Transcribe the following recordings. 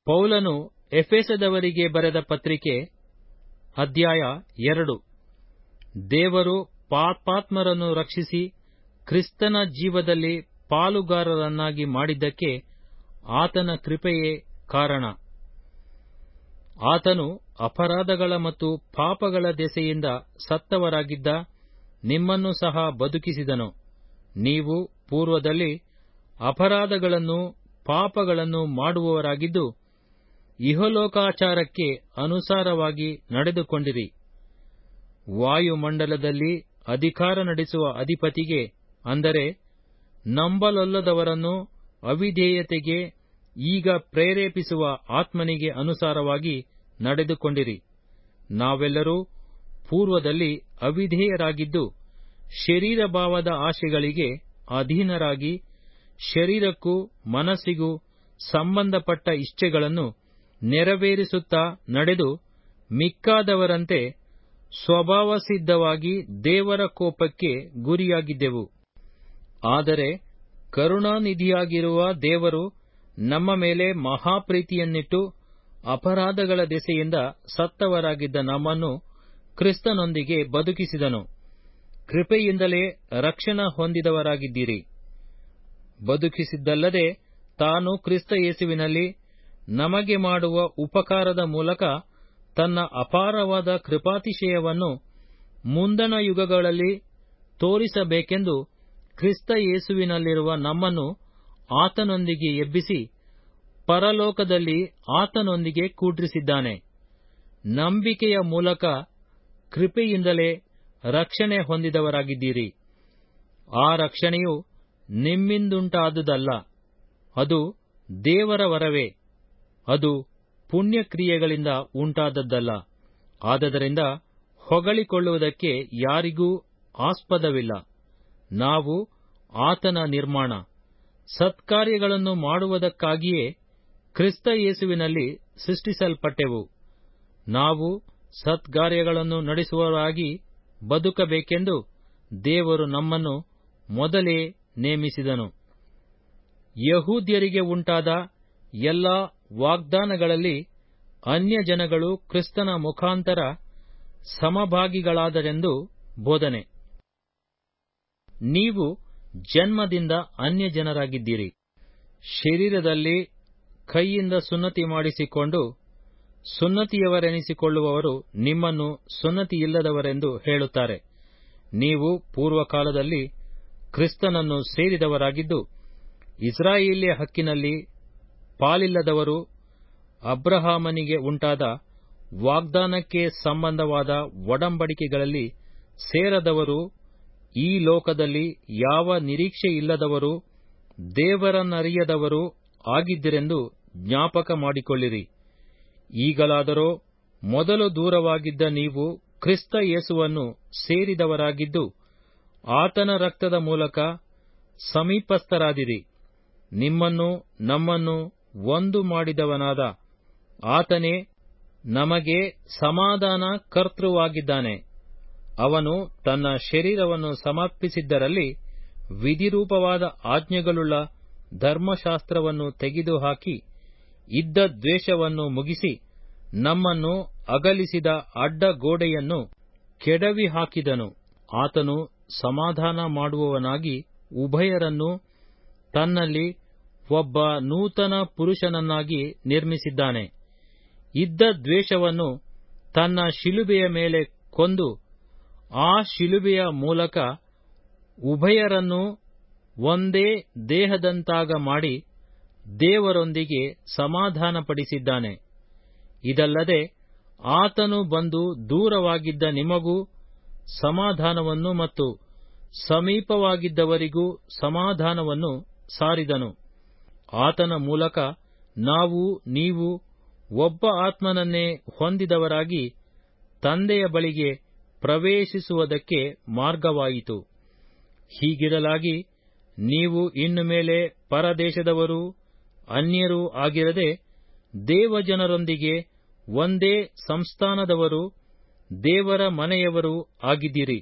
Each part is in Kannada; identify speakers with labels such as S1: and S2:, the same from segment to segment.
S1: ಪೌಲನು ಎಫೆಸದವರಿಗೆ ಬರೆದ ಪತ್ರಿಕೆ ಅಧ್ಯಾಯ ಎರಡು ದೇವರು ಪಾಪಾತ್ಮರನ್ನು ರಕ್ಷಿಸಿ ಕ್ರಿಸ್ತನ ಜೀವದಲ್ಲಿ ಪಾಲುಗಾರರನ್ನಾಗಿ ಮಾಡಿದ್ದಕ್ಕೆ ಆತನ ಕೃಪೆಯೇ ಕಾರಣ ಆತನು ಅಪರಾಧಗಳ ಮತ್ತು ಪಾಪಗಳ ದೆಸೆಯಿಂದ ಸತ್ತವರಾಗಿದ್ದ ನಿಮ್ಮನ್ನು ಸಹ ಬದುಕಿಸಿದನು ನೀವು ಪೂರ್ವದಲ್ಲಿ ಅಪರಾಧಗಳನ್ನು ಪಾಪಗಳನ್ನು ಮಾಡುವವರಾಗಿದ್ದು ಇಹಲೋಕಾಚಾರಕ್ಕೆ ಅನುಸಾರವಾಗಿ ನಡೆದುಕೊಂಡಿರಿ ವಾಯುಮಂಡಲದಲ್ಲಿ ಅಧಿಕಾರ ನಡೆಸುವ ಅಧಿಪತಿಗೆ ಅಂದರೆ ನಂಬಲೊಲ್ಲದವರನ್ನು ಅವಿಧೇಯತೆಗೆ ಈಗ ಪ್ರೇರೇಪಿಸುವ ಆತ್ಮನಿಗೆ ಅನುಸಾರವಾಗಿ ನಡೆದುಕೊಂಡಿರಿ ನಾವೆಲ್ಲರೂ ಪೂರ್ವದಲ್ಲಿ ಅವಿಧೇಯರಾಗಿದ್ದು ಶರೀರ ಭಾವದ ಆಶೆಗಳಿಗೆ ಅಧೀನರಾಗಿ ಶರೀರಕ್ಕೂ ಮನಸ್ಸಿಗೂ ಸಂಬಂಧಪಟ್ಟ ಇಚ್ಛೆಗಳನ್ನು ನೆರವೇರಿಸುತ್ತಾ ನಡೆದು ಮಿಕ್ಕಾದವರಂತೆ ಸ್ವಭಾವಸಿದ್ಧವಾಗಿ ದೇವರ ಕೋಪಕ್ಕೆ ಗುರಿಯಾಗಿದ್ದೆವು ಆದರೆ ಕರುಣಾನಿಧಿಯಾಗಿರುವ ದೇವರು ನಮ್ಮ ಮೇಲೆ ಮಹಾಪ್ರೀತಿಯನ್ನಿಟ್ಟು ಅಪರಾಧಗಳ ದೆಸೆಯಿಂದ ಸತ್ತವರಾಗಿದ್ದ ನಮ್ಮನ್ನು ಕ್ರಿಸ್ತನೊಂದಿಗೆ ಬದುಕಿಸಿದನು ಕೃಪೆಯಿಂದಲೇ ರಕ್ಷಣಾ ಹೊಂದಿದವರಾಗಿದ್ದೀರಿ ಬದುಕಿಸಿದ್ದಲ್ಲದೆ ತಾನು ಕ್ರಿಸ್ತ ಯೇಸುವಿನಲ್ಲಿ ನಮಗೆ ಮಾಡುವ ಉಪಕಾರದ ಮೂಲಕ ತನ್ನ ಅಪಾರವಾದ ಕೃಪಾತಿಶಯವನ್ನು ಮುಂದಣ ಯುಗಗಳಲ್ಲಿ ತೋರಿಸಬೇಕೆಂದು ಕ್ರಿಸ್ತ ಯೇಸುವಿನಲ್ಲಿರುವ ನಮ್ಮನ್ನು ಆತನೊಂದಿಗೆ ಎಬ್ಬಿಸಿ ಪರಲೋಕದಲ್ಲಿ ಆತನೊಂದಿಗೆ ಕೂಡ್ರಿಸಿದ್ದಾನೆ ನಂಬಿಕೆಯ ಮೂಲಕ ಕೃಪೆಯಿಂದಲೇ ರಕ್ಷಣೆ ಹೊಂದಿದವರಾಗಿದ್ದೀರಿ ಆ ರಕ್ಷಣೆಯು ನಿಮ್ಮಿಂದುಂಟಾದುದಲ್ಲ ಅದು ದೇವರ ವರವೇ ಅದು ಪುಣ್ಯಕ್ರಿಯೆಗಳಿಂದ ಉಂಟಾದದ್ದಲ್ಲ ಆದದರಿಂದ ಹೊಗಳಿಕೊಳ್ಳುವುದಕ್ಕೆ ಯಾರಿಗೂ ಆಸ್ಪದವಿಲ್ಲ ನಾವು ಆತನ ನಿರ್ಮಾಣ ಸತ್ಕಾರ್ಯಗಳನ್ನು ಮಾಡುವುದಕ್ಕಾಗಿಯೇ ಕ್ರಿಸ್ತ ಯೇಸುವಿನಲ್ಲಿ ಸೃಷ್ಟಿಸಲ್ಪಟ್ಟೆವು ನಾವು ಸತ್ಕಾರ್ಯಗಳನ್ನು ನಡೆಸುವವರಾಗಿ ಬದುಕಬೇಕೆಂದು ದೇವರು ನಮ್ಮನ್ನು ಮೊದಲೇ ನೇಮಿಸಿದನು ಯಹೂದ್ಯರಿಗೆ ಉಂಟಾದ ಎಲ್ಲಾ ವಾಗ್ದಾನಗಳಲ್ಲಿ ಅನ್ಯಜನಗಳು ಕ್ರಿಸ್ತನ ಮುಖಾಂತರ ಸಮಭಾಗಿಗಳಾದರೆಂದು ಬೋಧನೆ ನೀವು ಜನ್ಮದಿಂದ ಅನ್ಯಜನರಾಗಿದ್ದೀರಿ ಶರೀರದಲ್ಲಿ ಕೈಯಿಂದ ಸುನ್ನತಿ ಮಾಡಿಸಿಕೊಂಡು ಸುನ್ನತಿಯವರೆನಿಸಿಕೊಳ್ಳುವವರು ನಿಮ್ಮನ್ನು ಸುನ್ನತಿಯಿಲ್ಲದವರೆಂದು ಹೇಳುತ್ತಾರೆ ನೀವು ಪೂರ್ವಕಾಲದಲ್ಲಿ ಕ್ರಿಸ್ತನನ್ನು ಸೇರಿದವರಾಗಿದ್ದು ಇಸ್ರಾಯೇಲ್ಯ ಹಕ್ಕಿನಲ್ಲಿ ಪಾಲಿಲ್ಲದವರು ಅಬ್ರಹಾಮನಿಗೆ ಉಂಟಾದ ವಾಗ್ದಾನಕ್ಕೆ ಸಂಬಂಧವಾದ ಒಡಂಬಡಿಕೆಗಳಲ್ಲಿ ಸೇರದವರು ಈ ಲೋಕದಲ್ಲಿ ಯಾವ ನಿರೀಕ್ಷೆಯಿಲ್ಲದವರು ದೇವರನ್ನರಿಯದವರು ಆಗಿದ್ದಿರೆಂದು ಜ್ಞಾಪಕ ಮಾಡಿಕೊಳ್ಳಿರಿ ಈಗಲಾದರೋ ಮೊದಲು ದೂರವಾಗಿದ್ದ ನೀವು ಕ್ರಿಸ್ತ ಯೇಸುವನ್ನು ಸೇರಿದವರಾಗಿದ್ದು ಆತನ ರಕ್ತದ ಮೂಲಕ ಸಮೀಪಸ್ಥರಾದಿರಿ ನಿಮ್ಮನ್ನು ನಮ್ಮನ್ನು ಒಂದು ಮಾಡಿದವನಾದ ಆತನೇ ನಮಗೆ ಸಮಾಧಾನ ಕರ್ತೃವಾಗಿದ್ದಾನೆ ಅವನು ತನ್ನ ಶರೀರವನ್ನು ಸಮರ್ಪಿಸಿದ್ದರಲ್ಲಿ ವಿಧಿರೂಪವಾದ ಆಜ್ಞೆಗಳುಳ್ಳ ಧರ್ಮಶಾಸ್ತ್ರವನ್ನು ತೆಗೆದುಹಾಕಿ ಇದ್ದ ದ್ವೇಷವನ್ನು ಮುಗಿಸಿ ನಮ್ಮನ್ನು ಅಗಲಿಸಿದ ಅಡ್ಡ ಗೋಡೆಯನ್ನು ಕೆಡವಿ ಹಾಕಿದನು ಆತನು ಸಮಾಧಾನ ಮಾಡುವವನಾಗಿ ಉಭಯರನ್ನು ತನ್ನಲ್ಲಿ ಒಬ್ಬ ನೂತನ ಪುರುಷನನ್ನಾಗಿ ನಿರ್ಮಿಸಿದ್ದಾನೆ ಇದ್ದ ದ್ವೇಷವನ್ನು ತನ್ನ ಶಿಲುಬೆಯ ಮೇಲೆ ಕೊಂದು ಆ ಶಿಲುಬೆಯ ಮೂಲಕ ಉಭಯರನ್ನು ಒಂದೇ ದೇಹದಂತಾಗ ಮಾಡಿ ದೇವರೊಂದಿಗೆ ಸಮಾಧಾನಪಡಿಸಿದ್ದಾನೆ ಇದಲ್ಲದೆ ಆತನು ಬಂದು ದೂರವಾಗಿದ್ದ ನಿಮಗೂ ಸಮಾಧಾನವನ್ನು ಮತ್ತು ಸಮೀಪವಾಗಿದ್ದವರಿಗೂ ಸಮಾಧಾನವನ್ನು ಸಾರಿದನು ಆತನ ಮೂಲಕ ನಾವು ನೀವು ಒಬ್ಬ ಆತ್ಮನನ್ನೇ ಹೊಂದಿದವರಾಗಿ ತಂದೆಯ ಬಳಿಗೆ ಪ್ರವೇಶಿಸುವುದಕ್ಕೆ ಮಾರ್ಗವಾಯಿತು ಹೀಗಿರಲಾಗಿ ನೀವು ಇನ್ನು ಮೇಲೆ ಪರದೇಶದವರೂ ಅನ್ಯರೂ ಆಗಿರದೆ ದೇವಜನರೊಂದಿಗೆ ಒಂದೇ ಸಂಸ್ಥಾನದವರು ದೇವರ ಮನೆಯವರೂ ಆಗಿದ್ದೀರಿ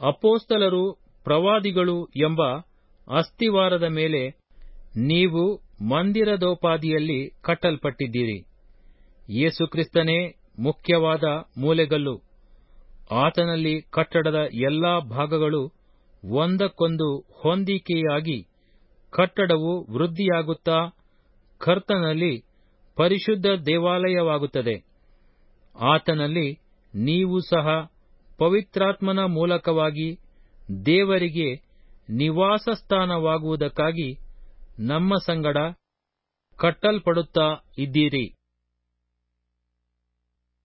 S1: ಅಪೋಸ್ತಲರು ಪ್ರವಾದಿಗಳು ಎಂಬ ಅಸ್ತಿವಾರದ ಮೇಲೆ ನೀವು ಮಂದಿರದೋಪಾದಿಯಲ್ಲಿ ಕಟ್ಟಲ್ಪಟ್ಟಿದ್ದೀರಿ ಯೇಸುಕ್ರಿಸ್ತನೇ ಮುಖ್ಯವಾದ ಮೂಲೆಗಲ್ಲು ಆತನಲ್ಲಿ ಕಟ್ಟಡದ ಎಲ್ಲಾ ಭಾಗಗಳು ಒಂದಕ್ಕೊಂದು ಹೊಂದಿಕೆಯಾಗಿ ಕಟ್ಟಡವು ವೃದ್ಧಿಯಾಗುತ್ತಾ ಕರ್ತನಲ್ಲಿ ಪರಿಶುದ್ಧ ದೇವಾಲಯವಾಗುತ್ತದೆ ಆತನಲ್ಲಿ ನೀವು ಸಹ ಪವಿತ್ರಾತ್ಮನ ಮೂಲಕವಾಗಿ ದೇವರಿಗೆ ನಿವಾಸ ಸ್ಥಾನವಾಗುವುದಕ್ಕಾಗಿ ನಮ್ಮ ಸಂಗಡ ಕಟ್ಟಲ್ಪಡುತ್ತಾ ಇದ್ದೀರಿ